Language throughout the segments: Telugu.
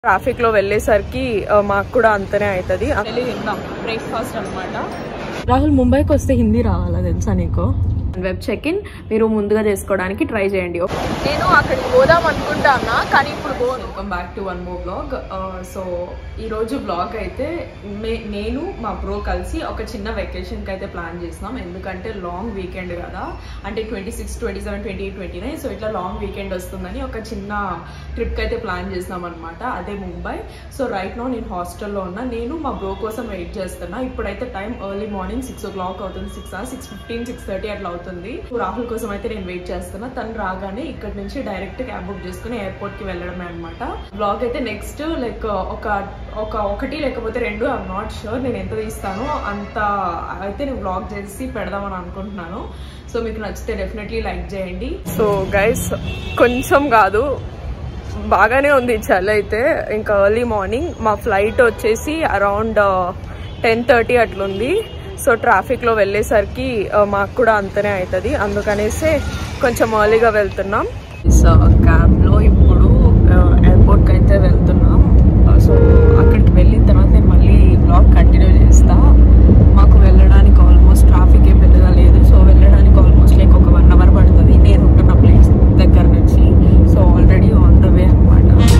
ట్రాఫిక్ లో వెళ్ళేసరికి ఆ, మాకు కూడా అంతనే అవుతుంది వెళ్ళి తిందాం బ్రేక్ఫాస్ట్ అనమాట రాహుల్ ముంబైకి వస్తే హిందీ రావాలా తెలుసా నీకు వెబ్ చెక్ ఇన్ మీరు ముందుగా చేసుకోవడానికి ట్రై చేయండి నేను అక్కడికి పోదాం అనుకుంటానా కానీ ఇప్పుడు పోను welcome back to one more blog so ఈరోజు బ్లాగ్ అయితే మే- నేను మా బ్రో కలిసి ఒక చిన్న వెకేషన్కి అయితే ప్లాన్ చేసినాం ఎందుకంటే లాంగ్ వీకెండ్ కదా అంటే twenty six twenty seven twenty eight twenty nine so ఇట్లా లాంగ్ వీకెండ్ వస్తుందని ఒక చిన్న ట్రిప్కి అయితే ప్లాన్ చేసినాం అనమాట అదే ముంబై సో రైట్ నో నేను హాస్టల్లో ఉన్నా నేను మా బ్రో కోసం వెయిట్ చేస్తున్నా ఇప్పుడైతే time early morning six o'clock అవుతుంది six six fifteen six thirty అట్లా అవుతుంది రాహుల్ కోసం అయితే నేను వెయిట్ చేస్తున్నా తను రాగానే ఇక్కడ నుంచి డైరెక్ట్ క్యాబ్ బుక్ చేసుకుని ఎయిర్పోర్ట్ కి వెళ్ళడమే అనమాట బ్లాగ్ అయితే నెక్స్ట్ లైక్ ఒక ఒక ఒకటి లేకపోతే రెండు ఐఎమ్ నాట్ షూర్ నేను ఎంత తీస్తానో అంత అయితే నేను బ్లాగ్ చేసి పెడదామని అనుకుంటున్నాను సో మీకు నచ్చితే డెఫినెట్లీ లైక్ చేయండి సో గైస్ కొంచెం కాదు బాగానే ఉంది చలి అయితే ఇంకా ఎర్లీ మార్నింగ్ మా ఫ్లైట్ వచ్చేసి అరౌండ్ టెన్ థర్టీ అట్లుంది సో ట్రాఫిక్లో వెళ్ళేసరికి ఆ, మాకు కూడా అంతనే అవుతుంది అందుకనేసి కొంచెం ఎర్లీగా వెళ్తున్నాం సో క్యాబ్లో ఇప్పుడు ఎయిర్పోర్ట్కి అయితే వెళ్తున్నాం సో అక్కడికి వెళ్ళిన తర్వాత నేను మళ్ళీ బ్లాగ్ కంటిన్యూ చేస్తా మాకు వెళ్ళడానికి ఆల్మోస్ట్ ట్రాఫిక్ ఏం పెద్దగా లేదు సో వెళ్ళడానికి ఆల్మోస్ట్ లైక్ ఒక వన్ అవర్ పడుతుంది నేను ఉంటున్న ప్లేస్ దగ్గర నుంచి so already on the way అనమాట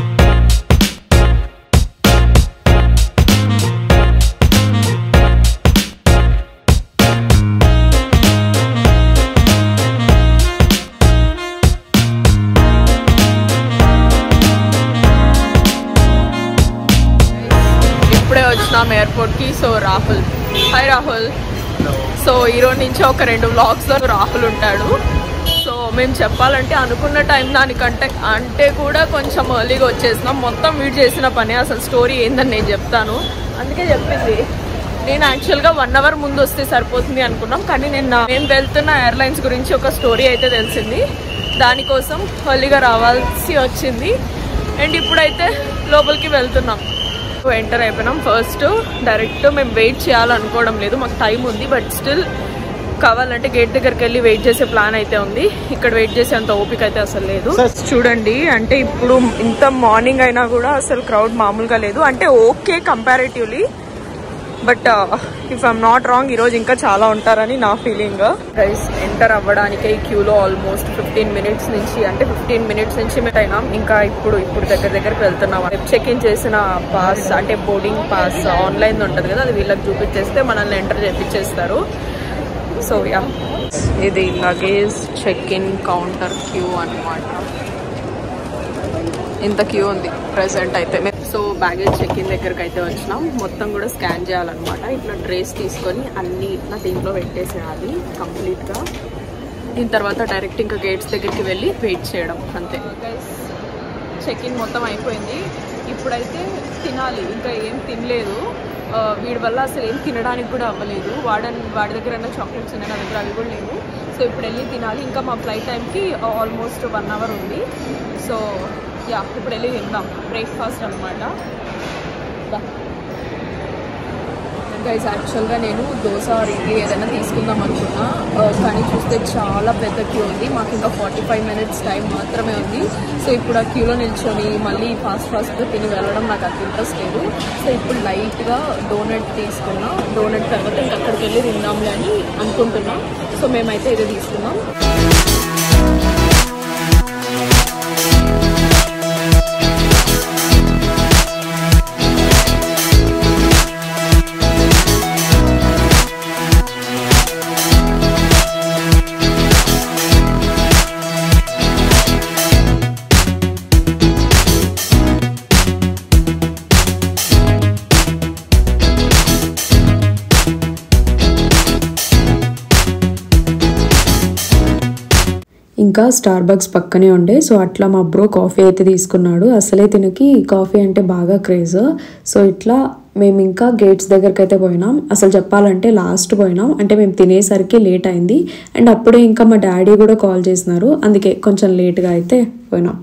ఇప్పుడే వచ్చినాం ఎయిర్పోర్ట్కి so Rahul hi Rahul so ఈరోజు నుంచి ఒక రెండు వ్లాగ్స్లో రాహుల్ ఉంటాడు సో మేము చెప్పాలంటే అనుకున్న టైం దానికంటే అంటే కూడా కొంచెం ఎర్లీగా వచ్చేసినాం మొత్తం వీడు చేసిన పని అసలు స్టోరీ ఏందని నేను చెప్తాను అందుకే చెప్పింది నేను యాక్చువల్గా వన్ అవర్ ముందు వస్తే సరిపోతుంది అనుకున్నాం కానీ నేను నా- మేము వెళ్తున్న ఎయిర్లైన్స్ గురించి ఒక స్టోరీ అయితే తెలిసింది దానికోసం ఎర్లీగా రావాల్సి వచ్చింది అండ్ ఇప్పుడైతే లోపలికి వెళ్తున్నాం ఎంటర్ అయిపోయినాం ఫస్ట్ డైరెక్ట్ మేము వెయిట్ చేయాలనుకోవడం లేదు మాకు టైం ఉంది బట్ స్టిల్ కావాలంటే గేట్ దగ్గరికి వెళ్ళి వెయిట్ చేసే ప్లాన్ అయితే ఉంది ఇక్కడ వెయిట్ చేసే అంత ఓపిక అయితే అసలు లేదు చూడండి అంటే ఇప్పుడు ఇంత మార్నింగ్ అయినా కూడా అసలు క్రౌడ్ మామూలుగా లేదు అంటే okay comparatively but if I'm not wrong ఈరోజు ఇంకా చాలా ఉంటారని నా ఫీలింగ్ గైస్ ఎంటర్ అవ్వడానికి ఈ క్యూలో ఆల్మోస్ట్ ఫిఫ్టీన్ మినిట్స్ నుంచి అంటే ఫిఫ్టీన్ మినిట్స్ నుంచి మేము అయినాం ఇంకా ఇప్పుడు ఇప్పుడు దగ్గర దగ్గరికి వెళ్తున్నాం చెక్ ఇన్ చేసిన పాస్ అంటే బోర్డింగ్ పాస్ ఆన్లైన్ ఉంటుంది కదా అది వీళ్ళకి చూపించేస్తే మనల్ని ఎంటర్ చేపించేస్తారు సో యా ఇది luggage check in counter queue అన్నమాట ఇంత క్యూ ఉంది ప్రెసెంట్ అయితే సో బ్యాగేజ్ చెక్ ఇన్ దగ్గరకు అయితే వచ్చినాం మొత్తం కూడా స్కాన్ చేయాలన్నమాట ఇట్లా డ్రెస్ తీసుకొని అన్ని ఇట్లా దీంట్లో పెట్టేసేయాలి కంప్లీట్గా దీని తర్వాత డైరెక్ట్ ఇంకా గేట్స్ దగ్గరికి వెళ్ళి వెయిట్ చేయడం అంతే చెక్ ఇన్ మొత్తం అయిపోయింది ఇప్పుడైతే తినాలి ఇంకా ఏం తినలేదు ఆ, వీడి వల్ల అసలు ఏం తినడానికి కూడా అవ్వలేదు వాడని వాడి దగ్గర ఉన్న చాక్లెట్స్ ఉన్నాయి నా దగ్గర అవి కూడా లేవు సో ఇప్పుడు వెళ్ళి తినాలి ఇంకా మా ఫ్లైట్ టైంకి ఆల్మోస్ట్ వన్ అవర్ ఉంది సో యా ఇప్పుడు వెళ్ళి తిందాం బ్రేక్ఫాస్ట్ అనమాట గైస్ యాక్చువల్గా నేను దోశ ఆర్ ఇడ్లీ ఏదైనా తీసుకుందాం అనుకున్నా ఆ, కానీ చూస్తే చాలా పెద్ద క్యూ ఉంది మాకు ఇంకా ఫార్టీ ఫైవ్ మినిట్స్ టైం మాత్రమే ఉంది సో ఇప్పుడు ఆ క్యూలో నిల్చొని మళ్ళీ ఫాస్ట్ ఫాస్ట్గా తిని వెళ్ళడం నాకు అంత ఇంట్రెస్ట్ లేదు సో ఇప్పుడు లైట్గా డోనట్ తీసుకున్నా డోనట్ తర్వాత ఇంకా అక్కడికి వెళ్ళి తిందాంలే అని అనుకుంటున్నాం సో మేమైతే ఇదే తీసుకున్నాం ఇంకా స్టార్ బక్స్ పక్కనే ఉండే సో అట్లా మా బ్రో కాఫీ అయితే తీసుకున్నాడు అసలే తినకి కాఫీ అంటే బాగా క్రేజ్ సో ఇట్లా మేము ఇంకా గేట్స్ దగ్గరికి అయితే పోయినాం అసలు చెప్పాలంటే లాస్ట్ పోయినాం అంటే మేము తినేసరికి లేట్ అయింది అండ్ అప్పుడే ఇంకా మా డాడీ కూడా కాల్ చేసినారు అందుకే కొంచెం లేట్గా అయితే పోయినాం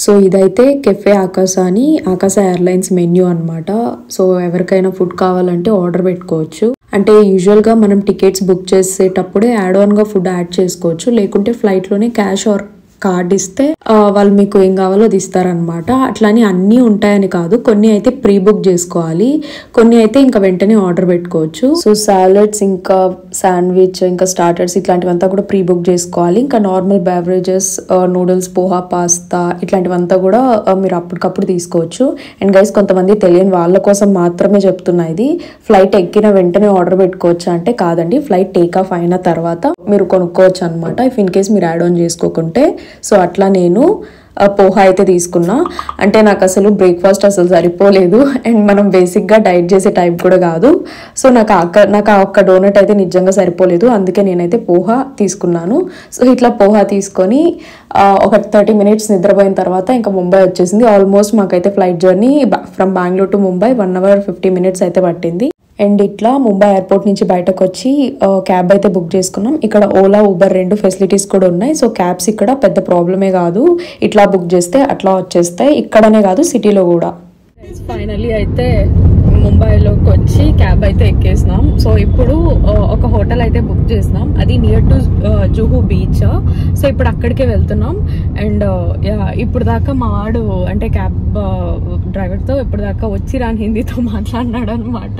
సో ఇదైతే కెఫే ఆకాశ అని ఆకాశ ఎయిర్లైన్స్ మెన్యూ అన్నమాట సో ఎవరికైనా ఫుడ్ కావాలంటే ఆర్డర్ పెట్టుకోవచ్చు అంటే యూజువల్గా మనం టికెట్స్ బుక్ చేసేటప్పుడే యాడ్ ఆన్గా ఫుడ్ యాడ్ చేసుకోవచ్చు లేకుంటే ఫ్లైట్లోనే క్యాష్ ఆర్ కార్డ్ ఇస్తే ఆ, వాళ్ళు మీకు ఏం కావాలో అది ఇస్తారనమాట అట్లాని అన్నీ ఉంటాయని కాదు కొన్ని అయితే ప్రీ బుక్ చేసుకోవాలి కొన్ని అయితే ఇంకా వెంటనే ఆర్డర్ పెట్టుకోవచ్చు సో సాలెడ్స్ ఇంకా శాండ్విచ్ ఇంకా స్టార్టర్స్ ఇట్లాంటివంతా కూడా ప్రీ బుక్ చేసుకోవాలి ఇంకా normal beverages noodles poha pasta ఇట్లాంటివంతా కూడా ఆ, మీరు అప్పటికప్పుడు తీసుకోవచ్చు అండ్ గైస్ కొంతమంది తెలియని వాళ్ళ కోసం మాత్రమే చెప్తున్నా ఇది ఫ్లైట్ ఎక్కిన వెంటనే ఆర్డర్ పెట్టుకోవచ్చు అంటే కాదండి ఫ్లైట్ టేక్ ఆఫ్ అయిన తర్వాత మీరు కొనుక్కోవచ్చు అనమాట ఇఫ్ ఇన్ కేస్ మీరు యాడ్ ఆన్ చేసుకోకుంటే సో అట్లా నేను ఆ, పోహా అయితే తీసుకున్నా అంటే నాకు అసలు బ్రేక్ఫాస్ట్ అసలు సరిపోలేదు అండ్ మనం బేసిక్గా డైట్ చేసే టైప్ కూడా కాదు సో నాకు ఆ ఒక్క నాకు ఆ ఒక్క డోనట్ అయితే నిజంగా సరిపోలేదు అందుకే నేనైతే పోహా తీసుకున్నాను సో ఇట్లా పోహా తీసుకొని ఆ, ఒక థర్టీ మినిట్స్ నిద్రపోయిన తర్వాత ఇంకా ముంబై వచ్చేసింది ఆల్మోస్ట్ మాకైతే flight journey from Bengaluru to Mumbai one hour fifty minutes అయితే పట్టింది అండ్ ఇట్లా ముంబై ఎయిర్పోర్ట్ నుంచి బయటకు వచ్చి ఆ, క్యాబ్ అయితే బుక్ చేసుకున్నాం ఇక్కడ ఓలా ఊబర్ రెండు ఫెసిలిటీస్ కూడా ఉన్నాయి సో క్యాబ్స్ ఇక్కడ పెద్ద ప్రాబ్లమే కాదు ఇట్లా బుక్ చేస్తే అట్లా వచ్చేస్తాయి ఇక్కడనే కాదు సిటీలో కూడా ఫైనలీ అయితే ముంబైలోకి వచ్చి క్యాబ్ అయితే ఎక్కేసినాం సో ఇప్పుడు ఆ, ఒక హోటల్ అయితే బుక్ చేసినాం అది near to Juhu beach so ఇప్పుడు అక్కడికే వెళ్తున్నాం అండ్ ఇప్పుడు దాకా మా వాడు అంటే క్యాబ్ డ్రైవర్తో ఇప్పుడు దాకా వచ్చి రాని హిందీతో మాట్లాడినాడు అనమాట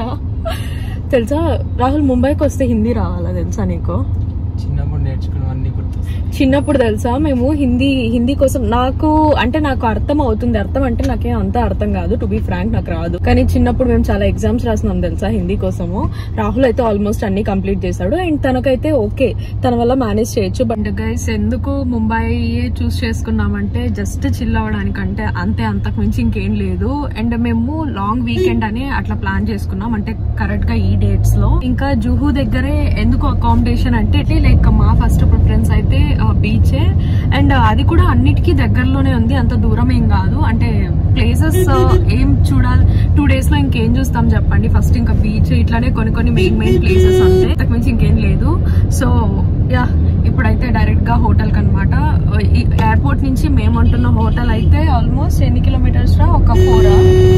తెలుసా రాహుల్ ముంబైకి వస్తే హిందీ రావాలా తెలుసా నీకు చిన్నప్పుడు నేర్చుకున్నవన్నీ గుర్తొస్తాయి చిన్నప్పుడు తెలుసా మేము హిందీ హిందీ కోసం నాకు అంటే నాకు అర్థం అవుతుంది అర్థం అంటే నాకేం అంత అర్థం కాదు టు బి ఫ్రాంక్ నాకు రాదు కానీ చిన్నప్పుడు మేము చాలా ఎగ్జామ్స్ రాసినాం తెలుసా హిందీ కోసము రాహుల్ అయితే ఆల్మోస్ట్ అన్ని కంప్లీట్ చేశాడు అండ్ తనకైతే ఓకే తన వల్ల మేనేజ్ చేయొచ్చు బట్ గైస్ ఎందుకు ముంబై చూస్ చేసుకున్నామంటే జస్ట్ చిల్ అవ్వడానికి అంటే అంతే అంతకు మించి ఇంకేం లేదు అండ్ మేము లాంగ్ వీకెండ్ అని అట్లా ప్లాన్ చేసుకున్నాం అంటే కరెక్ట్ గా ఈ డేట్స్ లో ఇంకా జూహు దగ్గరే ఎందుకు అకామిడేషన్ అంటే లైక్ మా ఫస్ట్ ప్రిఫరెన్స్ అయితే బీచే అండ్ అది కూడా అన్నిటికీ దగ్గరలోనే ఉంది అంత దూరం ఏం కాదు అంటే ప్లేసెస్ ఏం చూడాలి టూ డేస్ లో ఇంకేం చూస్తాం చెప్పండి ఫస్ట్ ఇంకా బీచ్ ఇట్లానే కొన్ని కొన్ని మెయిన్ మెయిన్ ప్లేసెస్ అంతే అంతకు మించి ఇంకేం లేదు సో యా ఇప్పుడైతే డైరెక్ట్ గా హోటల్ కనమాట ఎయిర్పోర్ట్ నుంచి మేము ఉంటున్న హోటల్ అయితే ఆల్మోస్ట్ ఎన్ని కిలోమీటర్స్ రా ఒక ఫోర్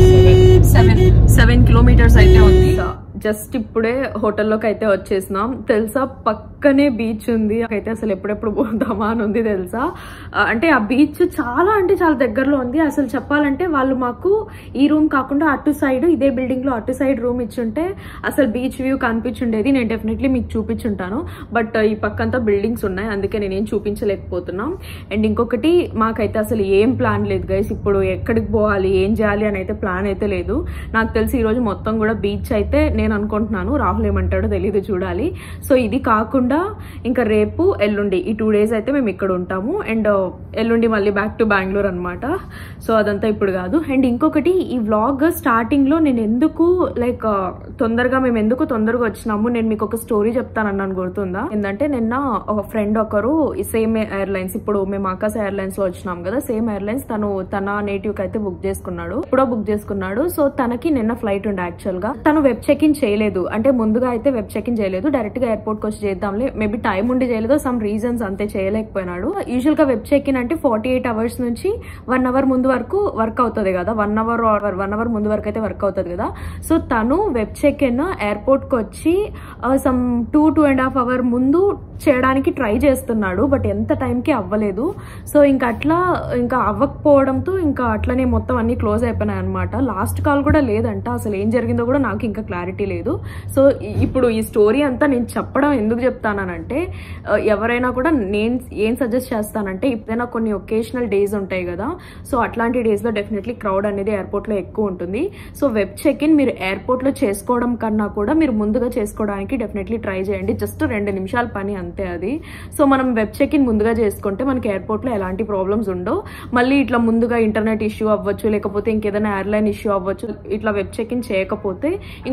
సెవెన్ సెవెన్ కిలోమీటర్స్ అయితే ఉంది జస్ట్ ఇప్పుడే హోటల్లోకి అయితే వచ్చేసినాం తెలుసా పక్కనే బీచ్ ఉంది అయితే అసలు ఎప్పుడెప్పుడు పోదామా అని ఉంది తెలుసా ఆ, అంటే ఆ బీచ్ చాలా అంటే చాలా దగ్గరలో ఉంది అసలు చెప్పాలంటే వాళ్ళు మాకు ఈ రూమ్ కాకుండా అటు సైడ్ ఇదే బిల్డింగ్ లో అటు సైడ్ రూమ్ ఇచ్చుంటే అసలు బీచ్ వ్యూ కనిపించుండేది నేను డెఫినెట్లీ మీకు చూపించుంటాను బట్ ఈ పక్కంతా బిల్డింగ్స్ ఉన్నాయి అందుకే నేనేం చూపించలేకపోతున్నాం అండ్ ఇంకొకటి మాకైతే అసలు ఏం ప్లాన్ లేదు గైస్ ఇప్పుడు ఎక్కడికి పోవాలి ఏం చేయాలి అని అయితే ప్లాన్ అయితే లేదు నాకు తెలిసి ఈ రోజు మొత్తం కూడా బీచ్ అయితే నేను అనుకుంటున్నాను రాహుల్ ఏమంటాడో తెలియదు చూడాలి సో ఇది కాకుండా ఇంకా రేపు ఎల్లుండి ఈ టూ డేస్ అయితే మేము ఇక్కడ ఉంటాము అండ్ ఎల్లుండి మళ్ళీ బ్యాక్ టు బెంగళూరు అనమాట సో అదంతా ఇప్పుడు కాదు అండ్ ఇంకొకటి ఈ వ్లాగ్ స్టార్టింగ్ లో నేను ఎందుకు లైక్ తొందరగా మేము ఎందుకు తొందరగా వచ్చినాము నేను మీకు ఒక స్టోరీ చెప్తాను అన్నాను గుర్తుందా ఏంటంటే నిన్న ఒక ఫ్రెండ్ ఒకరు సేమ్ ఎయిర్లైన్స్ ఇప్పుడు మేము ఆకాశ ఎయిర్లైన్స్ లో వచ్చినాం కదా సేమ్ ఎయిర్లైన్స్ తను తన నేటివ్ కి అయితే బుక్ చేసుకున్నాడు ఇప్పుడో బుక్ చేసుకున్నాడు సో తనకి నిన్న ఫ్లైట్ ఉండే యాక్చువల్ గా తను వెబ్ చెక్ ఇన్ చేయలేదు అంటే ముందుగా అయితే వెబ్ చెక్ ఇన్ చేయలేదు డైరెక్ట్ గా ఎయిర్పోర్ట్ కి వచ్చి చేద్దాంలే మేబీ టైం ఉండి చేయలేదు సమ్ రీజన్స్ అంతే చేయలేకపోయినాడు యూజువల్ గా వెబ్ చెక్ ఇన్ అంటే ఫార్టీ ఎయిట్ అవర్స్ నుంచి వన్ అవర్ ముందు వరకు వర్క్ అవుతుంది కదా వన్ అవర్ వన్ అవర్ ముందు వరకు అయితే వర్క్ అవుతుంది కదా సో తను వెబ్ చెక్ ఇన్ ఎయిర్పోర్ట్ కి వచ్చి some two two and half hour ముందు చేయడానికి ట్రై చేస్తున్నాడు బట్ ఎంత టైంకి అవ్వలేదు సో ఇంకా అట్లా ఇంకా అవ్వకపోవడంతో ఇంకా అట్లనే మొత్తం అన్ని క్లోజ్ అయిపోయినాయి అనమాట లాస్ట్ కాల్ కూడా లేదంట అసలు ఏం జరిగిందో కూడా నాకు ఇంకా క్లారిటీ లేదు సో ఇ- ఇప్పుడు ఈ స్టోరీ అంతా నేను చెప్పడం ఎందుకు చెప్తానంటే ఆ, ఎవరైనా కూడా నేను ఏం సజెస్ట్ చేస్తానంటే ఇప్పుడైనా కొన్ని ఒకేషనల్ డేస్ ఉంటాయి కదా సో అట్లాంటి డేస్లో డెఫినెట్లీ క్రౌడ్ అనేది ఎయిర్పోర్ట్లో ఎక్కువ ఉంటుంది సో వెబ్ చెక్ ఇన్ మీరు ఎయిర్పోర్ట్లో చేసుకోవడం కన్నా కూడా మీరు ముందుగా చేసుకోవడానికి డెఫినెట్లీ ట్రై చేయండి జస్ట్ రెండు నిమిషాల పని అంతే అది సో మనం వెబ్ చెక్ ఇన్ ముందుగా చేసుకుంటే మనకి ఎయిర్పోర్ట్లో ఎలాంటి ప్రాబ్లమ్స్ ఉండవు మళ్ళీ ఇట్లా ముందుగా ఇంటర్నెట్ ఇష్యూ అవ్వచ్చు లేకపోతే ఇంకేదైనా ఎయిర్లైన్ ఇష్యూ అవ్వచ్చు ఇట్లా వెబ్ చెక్ ఇన్ చేయకపోతే ఇంకా డైరెక్ట్గా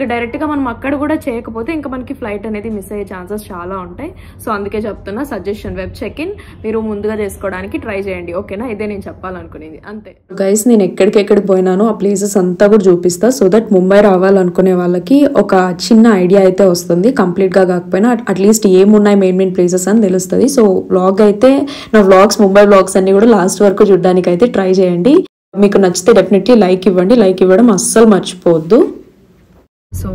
ఇంకా మనం అక్కడ కూడా చేయకపోతే ఇంకా మనకి ఫ్లైట్ అనేది మిస్ అయ్యే ఛాన్సెస్ చాలా ఉంటాయి సో అందుకే చెప్తున్నా సజెషన్ వెబ్ చెక్ ఇన్ మీరు ముందుగా చేసుకోవడానికి ట్రై చేయండి ఓకేనా ఇదే నేను చెప్పాలనుకునేది అంతే గైస్ నేను ఎక్కడికెక్కడికి పోయినానో ఆ ప్లేసెస్ అంతా కూడా చూపిస్తా సో దట్ ముంబై రావాలనుకునే వాళ్ళకి ఒక చిన్న ఐడియా అయితే వస్తుంది కంప్లీట్ గా కాకపోయినా అట్లీస్ట్ ఏమున్నాయి మెయిన్ మెయిన్ ప్లేసెస్ అని తెలుస్తుంది సో వ్లాగ్ అయితే నా వ్లాగ్స్ ముంబై వ్లాగ్స్ అన్ని కూడా లాస్ట్ వరకు చూడడానికి అయితే ట్రై చేయండి మీకు నచ్చితే డెఫినెట్లీ లైక్ ఇవ్వండి లైక్ ఇవ్వడం అస్సలు మర్చిపోవద్దు సో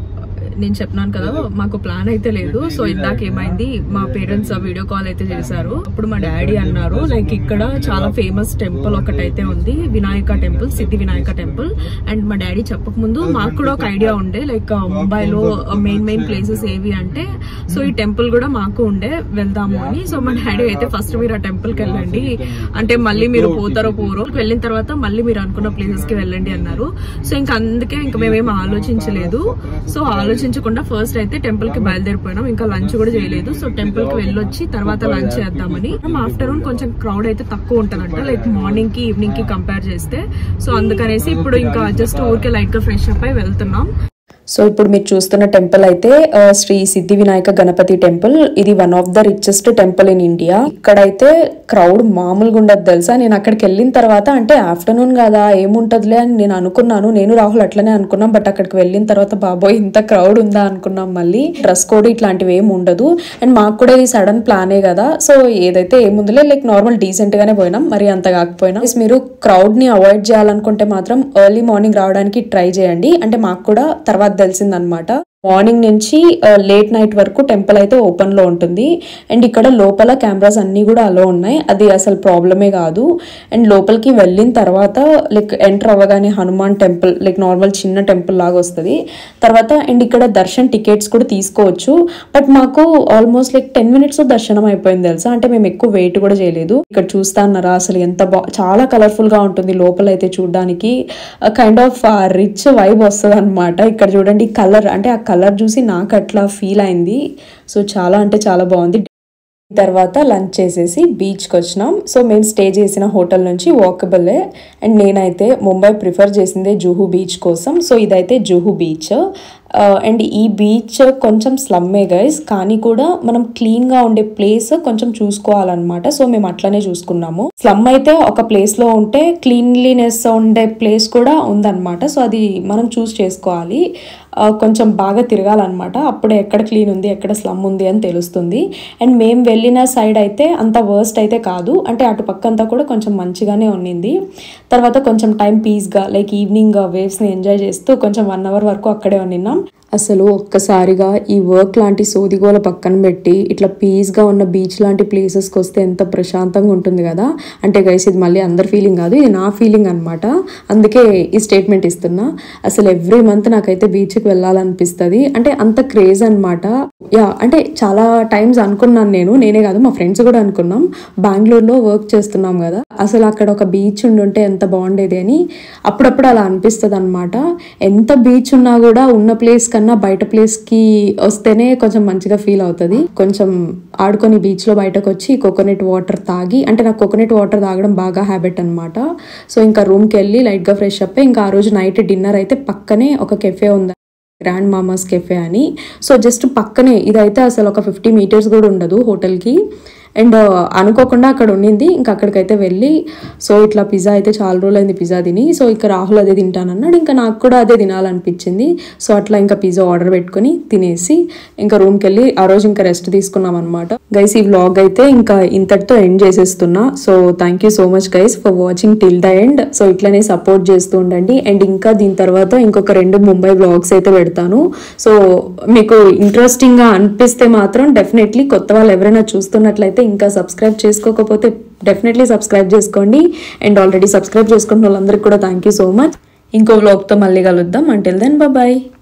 నేను చెప్పినాను కదా మాకు ప్లాన్ అయితే లేదు సో ఇందాక ఏమైంది మా పేరెంట్స్ వీడియో కాల్ అయితే చేశారు అప్పుడు మా డాడీ అన్నారు లైక్ ఇక్కడ చాలా ఫేమస్ టెంపుల్ ఒకటైతే ఉంది Vinayaka temple Siddhi Vinayaka temple and మా డాడీ చెప్పక ముందు మాకు కూడా ఒక ఐడియా ఉండే లైక్ ముంబైలో మెయిన్ మెయిన్ ప్లేసెస్ ఏవి అంటే సో ఈ టెంపుల్ కూడా మాకు ఉండే వెళ్దాము అని సో మా డాడీ అయితే ఫస్ట్ మీరు ఆ టెంపుల్ కి వెళ్ళండి అంటే మళ్ళీ మీరు పోతారో పోరో వెళ్ళిన తర్వాత మళ్ళీ మీరు అనుకున్న ప్లేసెస్ కి వెళ్ళండి అన్నారు సో ఇంకా అందుకే ఇంకా మేమేం ఆలోచించలేదు సో ఆలోచించకుండా ఫస్ట్ అయితే టెంపుల్ కి బయలుదేరిపోయినాం ఇంకా లంచ్ కూడా చేయలేదు సో టెంపుల్ కి వెళ్ళొచ్చి తర్వాత లంచ్ చేద్దామని ఆఫ్టర్నూన్ కొంచెం క్రౌడ్ అయితే తక్కువ ఉంటదంట లైక్ మార్నింగ్ కి ఈవినింగ్ కి కంపేర్ చేస్తే సో అందుకనేసి ఇప్పుడు ఇంకా జస్ట్ ఊరికే లైట్ గా ఫ్రెష్ అప్ అయి వెళ్తున్నాం సో ఇప్పుడు మీరు చూస్తున్న టెంపుల్ అయితే ఆ, శ్రీ సిద్ధి వినాయక గణపతి టెంపుల్ ఇది one of the richest temple in India ఇక్కడైతే క్రౌడ్ మామూలుగా ఉండదు తెలుసా నేను అక్కడికి వెళ్ళిన తర్వాత అంటే ఆఫ్టర్నూన్ కదా ఏముంటదిలే అని నేను అనుకున్నాను నేను రాహుల్ అట్లనే అనుకున్నాం బట్ అక్కడికి వెళ్ళిన తర్వాత బాబోయ్ ఇంత క్రౌడ్ ఉందా అనుకున్నాం మళ్ళీ డ్రెస్ కోడ్ ఇట్లాంటివి ఏమి ఉండదు అండ్ మాకు కూడా ఇది సడన్ ప్లానే కదా సో ఏదైతే ఏముందిలే లైక్ నార్మల్ డీసెంట్ గానే పోయినాం మరి అంత కాకపోయినా Yes, మీరు క్రౌడ్ ని అవాయిడ్ చేయాలనుకుంటే మాత్రం ఎర్లీ మార్నింగ్ రావడానికి ట్రై చేయండి అంటే మాకు కూడా తర్వాత తెలిసిందనమాట మార్నింగ్ నుంచి లేట్ నైట్ వరకు టెంపుల్ అయితే ఓపెన్ లో ఉంటుంది అండ్ ఇక్కడ లోపల కెమెరాస్ అన్ని కూడా అలో ఉన్నాయి అది అసలు ప్రాబ్లమే కాదు అండ్ లోపలికి వెళ్ళిన తర్వాత లైక్ ఎంటర్ అవ్వగానే హనుమాన్ టెంపుల్ లైక్ నార్మల్ చిన్న టెంపుల్ లాగా వస్తుంది తర్వాత అండ్ ఇక్కడ దర్శన్ టికెట్స్ కూడా తీసుకోవచ్చు బట్ మాకు ఆల్మోస్ట్ లైక్ టెన్ మినిట్స్ దర్శనం అయిపోయింది తెలుసా అంటే మేము ఎక్కువ వెయిట్ కూడా చేయలేదు ఇక్కడ చూస్తా అన్నారా అసలు ఎంత బా చాలా కలర్ఫుల్ గా ఉంటుంది లోపల అయితే చూడడానికి కైండ్ ఆఫ్ రిచ్ వైబ్ వస్తుంది అనమాట ఇక్కడ చూడండి కలర్ అంటే ఆ కలర్ చూసి నాకు అట్లా ఫీల్ అయింది సో చాలా అంటే చాలా బాగుంది తర్వాత లంచ్ చేసేసి బీచ్కి వచ్చినాం సో మేము స్టే చేసిన హోటల్ నుంచి వాకబులే అండ్ నేనైతే ముంబై ప్రిఫర్ చేసిందే జూహు బీచ్ కోసం సో ఇదైతే జూహు బీచ్ అండ్ ఈ బీచ్ కొంచెం స్లమ్మే గైస్ కానీ కూడా మనం క్లీన్గా ఉండే ప్లేస్ కొంచెం చూసుకోవాలన్నమాట సో మేము అట్లనే చూసుకున్నాము స్లమ్ అయితే ఒక ప్లేస్లో ఉంటే క్లీన్లీనెస్ ఉండే ప్లేస్ కూడా ఉందన్నమాట సో అది మనం చూస్ చేసుకోవాలి ఆ, కొంచెం బాగా తిరగాలన్నమాట అప్పుడే ఎక్కడ క్లీన్ ఉంది ఎక్కడ స్లమ్ ఉంది అని తెలుస్తుంది అండ్ మేము వెళ్ళిన సైడ్ అయితే అంత వర్స్ట్ అయితే కాదు అంటే అటు పక్క అంతా కూడా కొంచెం మంచిగానే ఉన్నింది తర్వాత కొంచెం టైం పీస్గా లైక్ ఈవినింగ్ వేవ్స్ని ఎంజాయ్ చేస్తూ కొంచెం వన్ అవర్ వరకు అక్కడే ఉన్నిన్నాం అసలు ఒక్కసారిగా ఈ వర్క్ లాంటి సోదిగోల పక్కన పెట్టి ఇట్లా పీస్గా ఉన్న బీచ్ లాంటి ప్లేసెస్కి వస్తే ఎంత ప్రశాంతంగా ఉంటుంది కదా అంటే గైస్ ఇది మళ్ళీ అందరి ఫీలింగ్ కాదు ఇది నా ఫీలింగ్ అనమాట అందుకే ఈ స్టేట్మెంట్ ఇస్తున్నా అసలు ఎవ్రీ మంత్ నాకైతే బీచ్కి వెళ్ళాలనిపిస్తుంది అంటే అంత క్రేజ్ అనమాట యా అంటే చాలా టైమ్స్ అనుకున్నాను నేను నేనే కాదు మా ఫ్రెండ్స్ కూడా అనుకున్నాం బెంగళూరులో వర్క్ చేస్తున్నాం కదా అసలు అక్కడ ఒక బీచ్ ఉండుంటే ఎంత బాగుండేది అని అప్పుడప్పుడు అలా అనిపిస్తుంది అనమాట ఎంత బీచ్ ఉన్నా కూడా ఉన్న ప్లేస్ కన్నా బయట ప్లేస్ కి వస్తేనే కొంచెం మంచిగా ఫీల్ అవుతుంది కొంచెం ఆడుకొని బీచ్ లో బయటకు వచ్చి కోకోనట్ వాటర్ తాగి అంటే నాకు కోకోనట్ వాటర్ తాగడం బాగా హ్యాబిట్ అనమాట సో ఇంకా రూమ్ కి వెళ్ళి లైట్ గా ఫ్రెష్ అప్ ఇంకా ఆ రోజు నైట్ డిన్నర్ అయితే పక్కనే ఒక కెఫే ఉంది గ్రాండ్ మామాస్ కెఫే అని సో జస్ట్ పక్కనే ఇదైతే అసలు ఒక ఫిఫ్టీ మీటర్స్ కూడా ఉండదు హోటల్కి అండ్ అనుకోకుండా అక్కడ ఉండింది ఇంకా అక్కడికైతే వెళ్ళి సో ఇట్లా పిజ్జా అయితే చాలా రోజులు అయింది పిజ్జా తిని సో ఇక రాహుల్ అదే తింటానన్నాడు ఇంకా నాకు కూడా అదే తినాలనిపించింది సో అట్లా ఇంకా పిజ్జా ఆర్డర్ పెట్టుకొని తినేసి ఇంకా రూమ్కి వెళ్ళి ఆ రోజు ఇంకా రెస్ట్ తీసుకున్నాం అనమాట గైస్ ఈ వ్లాగ్ అయితే ఇంకా ఇంతటితో ఎండ్ చేసేస్తున్నా so thank you so much guys for watching till the end so ఇట్లనే సపోర్ట్ చేస్తూ ఉండండి అండ్ ఇంకా దీని తర్వాత ఇంకొక రెండు ముంబై వ్లాగ్స్ అయితే పెడతాను సో మీకు ఇంట్రెస్టింగ్ గా అనిపిస్తే మాత్రం డెఫినెట్లీ కొత్త వాళ్ళు ఎవరైనా చూస్తున్నట్లయితే ఇంకా సబ్స్క్రైబ్ చేసుకోకపోతే డెఫినెట్లీ సబ్స్క్రైబ్ చేసుకోండి అండ్ ఆల్రెడీ సబ్స్క్రైబ్ చేసుకున్న వాళ్ళందరికీ కూడా థ్యాంక్ యూ సో మచ్ ఇంకో వ్లాగ్తో మళ్ళీ కలుద్దాం అంటిల్ దెన్ బాయ్